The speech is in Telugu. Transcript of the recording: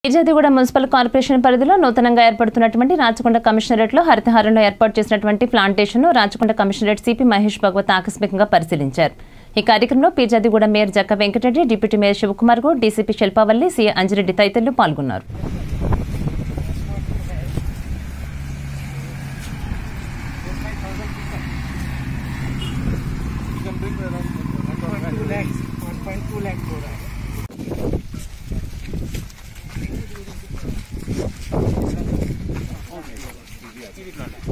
ఇర్జాదిగూడ మున్సిపల్ కార్పొరేషన్ పరిధిలో నూతనంగా ఏర్పడుతున్నటువంటి రాచకొండ కమిషనరేట్లో హరితహారంలో ఏర్పాటు చేసినటువంటి ప్లాంటేషన్ను రాచకొండ కమిషనరేట్ సిపి మహేష్ భగవత్ ఆకస్మికంగా పరిశీలించారు ఈ కార్యక్రమంలో Peerzadiguda mayor Jakka Venkatareddy deputy mayor Shivakumar Goud DCP Shilpavalli CA Anjireddy తదితరులు పాల్గొన్నారు ఇది